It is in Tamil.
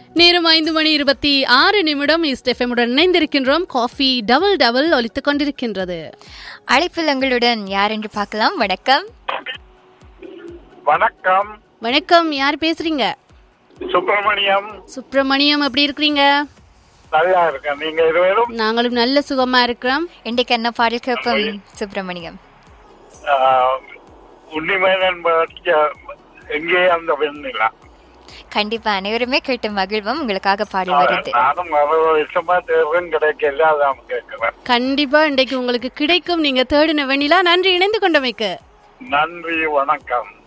நேரம் ஐந்து மணி இருபத்தி ஆறு நிமிடம் இஸ்டெஃபமுடன் இணைந்திருக்கின்றோம் காஃபி டபுள் டபுள் ஒலித்துக் கொண்டிருக்கின்றது அழைப்பில் எங்களுடன் யார் என்று பார்க்கலாம் வணக்கம் வணக்கம் வணக்கம் யார் பேசுறீங்க சுப்பிரமணியம் சுப்பிரமணியம் எப்படி இருக்கிறீங்க நல்லா இருக்கேன் நீங்க இருவரும் நாங்களும் நல்ல சுகமா இருக்கிறோம் இன்றைக்கு என்ன பாடல் கேட்போம் சுப்பிரமணியம் ஆஹ், உன்னிமேனன் படிச்ச எங்கே அந்த வெண்ணிலா கண்டிப்பா அனைவருமே கேட்டு மகிழ்வோம் உங்களுக்காக பாடல் வருது நானும் அறுபது வருஷமா தேர்வும் கிடைக்கல அதான் கேட்கிறேன் கண்டிப்பா இன்றைக்கு உங்களுக்கு கிடைக்கும் நீங்க தேடின வெண்ணிலா நன்றி இணைந்து கொண்டமைக்கு நன்றி வணக்கம்